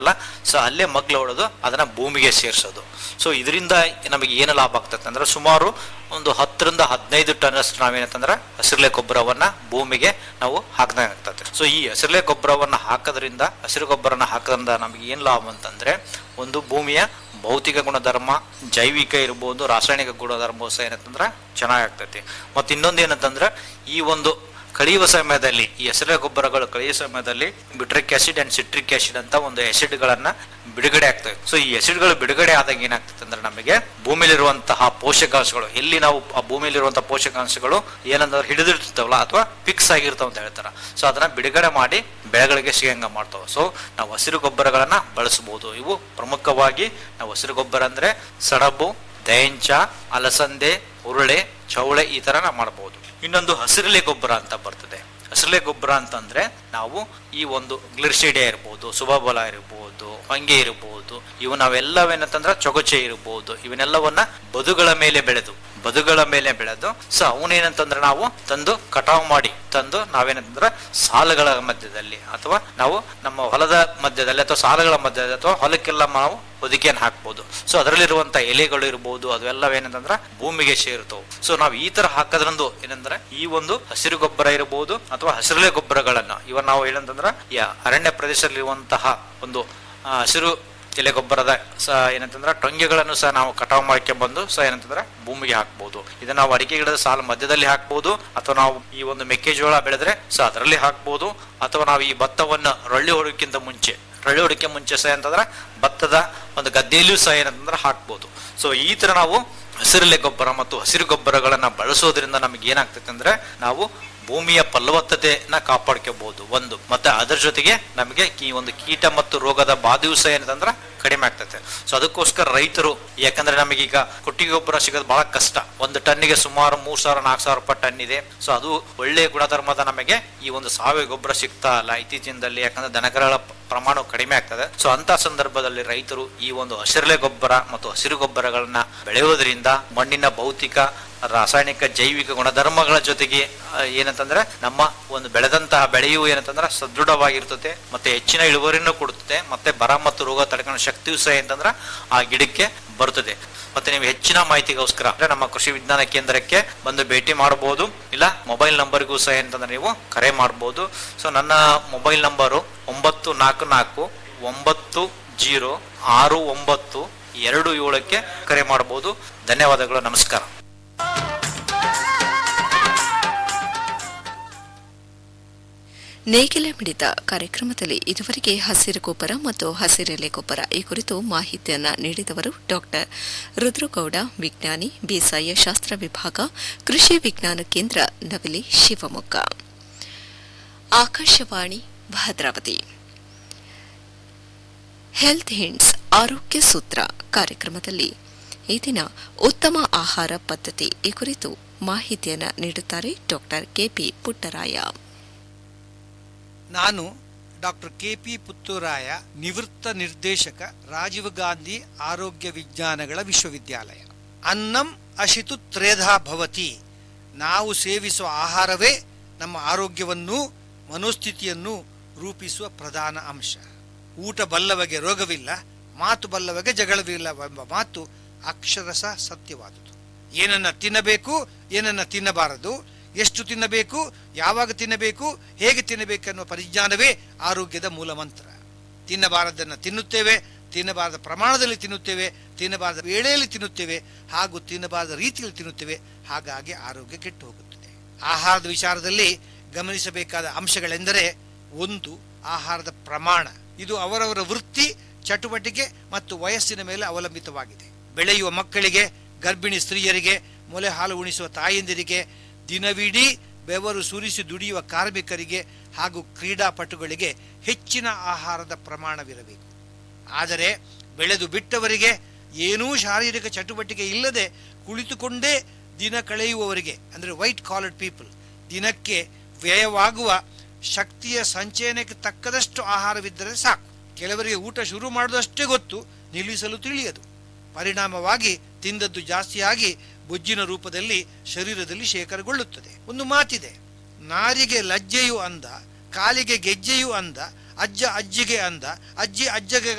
ಅಲ್ಲ ಸೊ ಅಲ್ಲೇ ಮಗ್ಲು ಹೊಡೆದು ಅದನ್ನ ಭೂಮಿಗೆ ಸೇರಿಸೋದು ಸೊ ಇದರಿಂದ ನಮಗೆ ಏನು ಲಾಭ ಆಗ್ತದೆ ಅಂದ್ರೆ ಸುಮಾರು ಒಂದು ಹತ್ತರಿಂದ ಹದಿನೈದು ಟನ್ ಅಷ್ಟು ನಾವೇನಂತಂದ್ರೆ ಹಸಿರಲೆ ಗೊಬ್ಬರವನ್ನ ಭೂಮಿಗೆ ನಾವು ಹಾಕ್ದಂಗೆ ಆಗ್ತದೆ ಸೊ ಈ ಹಸಿರಲೆ ಗೊಬ್ಬರವನ್ನ ಹಾಕೋದ್ರಿಂದ ಹಸಿರು ಗೊಬ್ಬರನ ಹಾಕೋದ್ರಿಂದ ನಮಗೆ ಏನು ಲಾಭ ಅಂತಂದ್ರೆ ಒಂದು ಭೂಮಿಯ ಭೌತಿಕ ಗುಣಧರ್ಮ ಜೈವಿಕ ಇರ್ಬೋದು ರಾಸಾಯನಿಕ ಗುಣಧರ್ಮ ಸಹ ಏನಂತಂದ್ರೆ ಚೆನ್ನಾಗಾಗ್ತೈತಿ ಮತ್ತು ಇನ್ನೊಂದು ಏನಂತಂದ್ರೆ ಈ ಒಂದು ಕಳೆಯುವ ಸಮಯದಲ್ಲಿ ಈ ಹಸಿರು ಗೊಬ್ಬರಗಳು ಕಳೆಯುವ ಸಮಯದಲ್ಲಿ butyric acid and citric acid ಅಂತ ಒಂದು ಆಸಿಡ್ ಗಳನ್ನ ಬಿಡುಗಡೆ ಆಗ್ತವೆ ಸೊ ಈ ಆಸಿಡ್ ಗಳು ಬಿಡುಗಡೆ ಆದಾಗ ಏನಾಗ್ತದೆ ಅಂದ್ರೆ ನಮಗೆ ಭೂಮಿಲಿರುವಂತಹ ಪೋಷಕಾಂಶಗಳು ಎಲ್ಲಿ ನಾವು ಆ ಭೂಮಿಯಲ್ಲಿರುವಂತಹ ಪೋಷಕಾಂಶಗಳು ಏನಂದ್ರೆ ಹಿಡಿದಿರ್ತಾವಲ್ಲ ಅಥವಾ ಫಿಕ್ಸ್ ಆಗಿರ್ತಾವ ಅಂತ ಹೇಳ್ತಾರ ಸೊ ಅದನ್ನ ಬಿಡುಗಡೆ ಮಾಡಿ ಬೆಳೆಗಳಿಗೆ ಸಿಗಂಗ ಮಾಡ್ತಾವ ಸೊ ನಾವು ಹಸಿರು ಗೊಬ್ಬರಗಳನ್ನ ಬಳಸಬಹುದು ಇವು ಪ್ರಮುಖವಾಗಿ ನಾವು ಹಸಿರು ಗೊಬ್ಬರ ಅಂದ್ರೆ ಸಡಬು ದಯಂಚ ಅಲಸಂದೆ ಉರುಳೆ ಚೌಳೆ ಈ ತರ ನಾವು ಮಾಡಬಹುದು ಇನ್ನೊಂದು ಹಸಿರೆಲೆ ಗೊಬ್ಬರ ಅಂತ ಬರ್ತದೆ ಹಸಿರೆಲೆ ಗೊಬ್ಬರ ಅಂತಂದ್ರೆ ನಾವು ಈ ಒಂದು ಗ್ಲಿರ್ಸಿಡಿಯಾ ಇರ್ಬೋದು ಸುಬಬಲ ಇರ್ಬೋದು ಹೊಂಗೆ ಇರ್ಬೋದು ಇವು ನಾವೆಲ್ಲವೇನಂತಂದ್ರೆ ಚೊಗಚೆ ಇರ್ಬೋದು ಇವನ್ನೆಲ್ಲವನ್ನ ಬದುಗಳ ಮೇಲೆ ಬೆಳೆದು ಬದುಗಳ ಮೇಲೆ ಬೆಳೆದು ಸೊ ಅವನೇನಂತಂದ್ರೆ ನಾವು ತಂದು ಕಟಾವು ಮಾಡಿ ತಂದು ನಾವೇನಂತಂದ್ರೆ ಸಾಲುಗಳ ಮಧ್ಯದಲ್ಲಿ ಅಥವಾ ನಾವು ನಮ್ಮ ಹೊಲದ ಮಧ್ಯದಲ್ಲಿ ಅಥವಾ ಸಾಲುಗಳ ಮಧ್ಯದಲ್ಲಿ ಅಥವಾ ಹೊಲಕ್ಕೆಲ್ಲ ನಾವು ಹೊದಿಕೆಯನ್ನು ಹಾಕ್ಬೋದು ಸೊ ಅದರಲ್ಲಿರುವಂತ ಎಲೆಗಳು ಇರ್ಬೋದು ಅವೆಲ್ಲವೇನಂತಂದ್ರೆ ಭೂಮಿಗೆ ಸೇರುತ್ತವು ಸೊ ನಾವು ಈ ತರ ಹಾಕೋದ್ರಂದು ಏನಂದ್ರೆ ಈ ಒಂದು ಹಸಿರು ಗೊಬ್ಬರ ಇರಬಹುದು ಅಥವಾ ಹಸಿರೆಲೆ ಗೊಬ್ಬರಗಳನ್ನ ಇವನ್ ನಾವು ಏನಂತಂದ್ರೆ ಈ ಅರಣ್ಯ ಪ್ರದೇಶದಲ್ಲಿರುವಂತಹ ಒಂದು ಆ, ಹಸಿರು ಎಲೆ ಗೊಬ್ಬರದ ಸಹ ಏನಂತಂದ್ರೆ ಟೊಂಗೆಗಳನ್ನು ಸಹ ನಾವು ಕಟಾವು ಮಾಡ್ಕೊಂಡ್ಬಂದು ಸಹ ಏನಂತಂದ್ರೆ ಭೂಮಿಗೆ ಹಾಕ್ಬೋದು ಇದನ್ನ ನಾವು ಅಡಿಕೆ ಗಿಡದ ಸಾಲು ಮಧ್ಯದಲ್ಲಿ ಹಾಕ್ಬೋದು ಅಥವಾ ನಾವು ಈ ಒಂದು ಮೆಕ್ಕೆಜೋಳ ಬೆಳೆದ್ರೆ ಸಹ ಅದರಲ್ಲಿ ಹಾಕ್ಬೋದು ಅಥವಾ ನಾವು ಈ ಭತ್ತವನ್ನ ರೊಳ್ಳಿ ಹೊಡೋಕ್ಕಿಂತ ಮುಂಚೆ ರೊಳ್ಳಿ ಹೊಡಕ್ಕೆ ಮುಂಚೆ ಸಹ ಅಂತಂದ್ರೆ ಭತ್ತದ ಒಂದು ಗದ್ದೆಯಲ್ಲಿಯೂ ಸಹ ಏನಂತಂದ್ರೆ ಹಾಕ್ಬೋದು ಸೊ ಈ ತರ ನಾವು ಹಸಿರೆಲೆ ಗೊಬ್ಬರ ಮತ್ತು ಹಸಿರು ಗೊಬ್ಬರಗಳನ್ನ ಬಳಸೋದ್ರಿಂದ ನಮಗೆ ಏನಾಗ್ತೈತೆ ಅಂದ್ರೆ ನಾವು ಭೂಮಿಯ ಫಲವತ್ತತೆನ ಕಾಪಾಡ್ಕೋಬಹುದು ಒಂದು ಮತ್ತೆ ಅದರ ಜೊತೆಗೆ ನಮಗೆ ಈ ಒಂದು ಕೀಟ ಮತ್ತು ರೋಗದ ಬಾಧೆಯೂ ಸಹ ಏನಂತಂದ್ರೆ ಕಡಿಮೆ ಆಗ್ತೈತೆ ಸೊ ಅದಕ್ಕೋಸ್ಕರ ರೈತರು ಯಾಕಂದ್ರೆ ನಮಗೀಗ ಕೊಟ್ಟಿಗೆ ಗೊಬ್ಬರ ಸಿಗೋದು ಬಹಳ ಕಷ್ಟ ಒಂದು ಟನ್ನಿಗೆ ಸುಮಾರು ಮೂರ್ ಸಾವಿರ ನಾಲ್ಕು ಸಾವಿರ ರೂಪಾಯಿ ಟನ್ ಇದೆ ಸೊ ಅದು ಒಳ್ಳೆಯ ಗುಣಧರ್ಮದ ನಮಗೆ ಈ ಒಂದು ಸಾವಯವ ಗೊಬ್ಬರ ಸಿಗ್ತಾ ಇಲ್ಲ ಇತ್ತೀಚಿನದಲ್ಲಿ ಯಾಕಂದ್ರೆ ದನಕರಗಳ ಪ- ಪ್ರಮಾಣ ಕಡಿಮೆ ಆಗ್ತದೆ ಸೊ ಅಂತ ಸಂದರ್ಭದಲ್ಲಿ ರೈತರು ಈ ಒಂದು ಹಸಿರೆಲೆ ಗೊಬ್ಬರ ಮತ್ತು ಹಸಿರು ಗೊಬ್ಬರಗಳನ್ನ ಬೆಳೆಯೋದ್ರಿಂದ ಮಣ್ಣಿನ ಭೌತಿಕ ರಾಸಾಯನಿಕ ಜೈವಿಕ ಗುಣಧರ್ಮಗಳ ಜೊತೆಗೆ ಆ, ಏನಂತಂದ್ರೆ ನಮ್ಮ ಒಂದು ಬೆಳೆದಂತಹ ಬೆಳೆಯು ಏನಂತಂದ್ರೆ ಸದೃಢವಾಗಿರ್ತದೆ ಮತ್ತೆ ಹೆಚ್ಚಿನ ಇಳುವರಿನೂ ಕೊಡುತ್ತದೆ ಮತ್ತೆ ಬರ ಮತ್ತು ರೋಗ ತಡೆಕೊಳ್ಳೋ ಶಕ್ತಿಯೂ ಸಹ ಅಂತಂದ್ರೆ ಆ ಗಿಡಕ್ಕೆ ಬರುತ್ತದೆ ಮತ್ತೆ ನೀವು ಹೆಚ್ಚಿನ ಮಾಹಿತಿಗೋಸ್ಕರ ಅಂದ್ರೆ ನಮ್ಮ ಕೃಷಿ ವಿಜ್ಞಾನ ಕೇಂದ್ರಕ್ಕೆ ಬಂದು ಭೇಟಿ ಮಾಡಬಹುದು ಇಲ್ಲ ಮೊಬೈಲ್ ನಂಬರ್ಗೂ ಸಹ ಅಂತಂದ್ರೆ ನೀವು ಕರೆ ಮಾಡಬಹುದು ಸೊ ನನ್ನ ಮೊಬೈಲ್ ನಂಬರು ಒಂಬತ್ತು ನಾಲ್ಕು ನಾಲ್ಕು ಒಂಬತ್ತು ಜೀರೋ ಆರು ಒಂಬತ್ತು ಎರಡು ಏಳಕ್ಕೆ ಕರೆ ಮಾಡಬಹುದು ಧನ್ಯವಾದಗಳು ನಮಸ್ಕಾರ ನೇಗಿಲ ಮಿಡಿತ ಕಾರ್ಯಕ್ರಮದಲ್ಲಿ ಇದುವರೆಗೆ ಹಸಿರು ಗೊಬ್ಬರ ಮತ್ತು ಹಸಿರೆಲೆ ಗೊಬ್ಬರ ಈ ಕುರಿತು ಮಾಹಿತಿಯನ್ನ ನೀಡಿದವರು ಡಾಕ್ಟರ್ ರುದ್ರಗೌಡ ವಿಜ್ಞಾನಿ ಬೇಸಾಯ ಶಾಸ್ತ್ರ ವಿಭಾಗ ಕೃಷಿ ವಿಜ್ಞಾನ ಕೇಂದ್ರ ನವಿಲಿ ಶಿವಮೊಗ್ಗ ಆಕಾಶವಾಣಿ ಭದ್ರಾವತಿ ಹೆಲ್ತ್ ಹಿಂಡ್ಸ್ ಆರೋಗ್ಯ ಸೂತ್ರ ಕಾರ್ಯಕ್ರಮದಲ್ಲಿ ಈ ದಿನ ಉತ್ತಮ ಆಹಾರ ಪದ್ಧತಿ ಈ ಕುರಿತು ಮಾಹಿತಿಯನ್ನ ನೀಡುತ್ತಾರೆ ಡಾಕ್ಟರ್ ಕೆಪಿ ಪುಟ್ಟರಾಯ ನಾನು ಡಾಕ್ಟರ್ ಕೆ ಪಿ ಪುತ್ತೂರಾಯ ನಿವೃತ್ತ ನಿರ್ದೇಶಕ ರಾಜೀವ್ ಗಾಂಧಿ ಆರೋಗ್ಯ ವಿಜ್ಞಾನಗಳ ವಿಶ್ವವಿದ್ಯಾಲಯ ಅನ್ನಂ ಅಶಿತು ತ್ರೇಧಾ ಭವತಿ ನಾವು ಸೇವಿಸುವ ಆಹಾರವೇ ನಮ್ಮ ಆರೋಗ್ಯವನ್ನು ಮನೋಸ್ಥಿತಿಯನ್ನು ರೂಪಿಸುವ ಪ್ರಧಾನ ಅಂಶ ಊಟ ಬಲ್ಲವಗೆ ರೋಗವಿಲ್ಲ ಮಾತು ಬಲ್ಲವಗೆ ಜಗಳವಿಲ್ಲ ಎಂಬ ಮಾತು ಅಕ್ಷರಶ ಸತ್ಯವಾದುದು ಏನನ್ನ ತಿನ್ನಬೇಕು ಏನನ್ನ ತಿನ್ನಬಾರದು ಎಷ್ಟು ತಿನ್ನಬೇಕು ಯಾವಾಗ ತಿನ್ನಬೇಕು ಹೇಗೆ ತಿನ್ನಬೇಕು ಅನ್ನುವ ಪರಿಜ್ಞಾನವೇ ಆರೋಗ್ಯದ ಮೂಲ ಮಂತ್ರ ತಿನ್ನಬಾರದನ್ನು ತಿನ್ನುತ್ತೇವೆ ತಿನ್ನಬಾರದ ಪ್ರಮಾಣದಲ್ಲಿ ತಿನ್ನುತ್ತೇವೆ ತಿನ್ನಬಾರದ ವೇಳೆಯಲ್ಲಿ ತಿನ್ನುತ್ತೇವೆ ಹಾಗೂ ತಿನ್ನಬಾರದ ರೀತಿಯಲ್ಲಿ ತಿನ್ನುತ್ತೇವೆ ಹಾಗಾಗಿ ಆರೋಗ್ಯ ಕೆಟ್ಟು ಹೋಗುತ್ತದೆ ಆಹಾರದ ವಿಚಾರದಲ್ಲಿ ಗಮನಿಸಬೇಕಾದ ಅಂಶಗಳೆಂದರೆ ಒಂದು ಆಹಾರದ ಪ್ರಮಾಣ ಇದು ಅವರವರ ವೃತ್ತಿ ಚಟುವಟಿಕೆ ಮತ್ತು ವಯಸ್ಸಿನ ಮೇಲೆ ಅವಲಂಬಿತವಾಗಿದೆ ಬೆಳೆಯುವ ಮಕ್ಕಳಿಗೆ ಗರ್ಭಿಣಿ ಸ್ತ್ರೀಯರಿಗೆ ಮೊಲೆ ಹಾಲು ಉಣಿಸುವ ತಾಯಂದಿರಿಗೆ ದಿನವಿಡೀ ಬೆವರು ಸುರಿಸಿ ದುಡಿಯುವ ಕಾರ್ಮಿಕರಿಗೆ ಹಾಗೂ ಕ್ರೀಡಾಪಟುಗಳಿಗೆ ಹೆಚ್ಚಿನ ಆಹಾರದ ಪ್ರಮಾಣವಿರಬೇಕು ಆದರೆ ಬೆಳೆದು ಬಿಟ್ಟವರಿಗೆ ಏನೂ ಶಾರೀರಿಕ ಚಟುವಟಿಕೆ ಇಲ್ಲದೆ ಕುಳಿತುಕೊಂಡೇ ದಿನ ಕಳೆಯುವವರಿಗೆ ಅಂದರೆ ವೈಟ್ ಕಾಲರ್ಡ್ ಪೀಪಲ್ ದಿನಕ್ಕೆ ವ್ಯಯವಾಗುವ ಶಕ್ತಿಯ ಸಂಚಯನಕ್ಕೆ ತಕ್ಕದಷ್ಟು ಆಹಾರವಿದ್ದರೆ ಸಾಕು ಕೆಲವರಿಗೆ ಊಟ ಶುರು ಮಾಡುವುದಷ್ಟೇ ಗೊತ್ತು ನಿಲ್ಲಿಸಲು ತಿಳಿಯದು ಪರಿಣಾಮವಾಗಿ ತಿಂದದ್ದು ಜಾಸ್ತಿಯಾಗಿ ಬೊಜ್ಜಿನ ರೂಪದಲ್ಲಿ ಶರೀರದಲ್ಲಿ ಶೇಖರಗೊಳ್ಳುತ್ತದೆ ಒಂದು ಮಾತಿದೆ ನಾರಿಗೆ ಲಜ್ಜೆಯು ಅಂದ ಕಾಲಿಗೆ ಗೆಜ್ಜೆಯು ಅಂದ ಅಜ್ಜ ಅಜ್ಜಿಗೆ ಅಂದ ಅಜ್ಜಿ ಅಜ್ಜಗೆ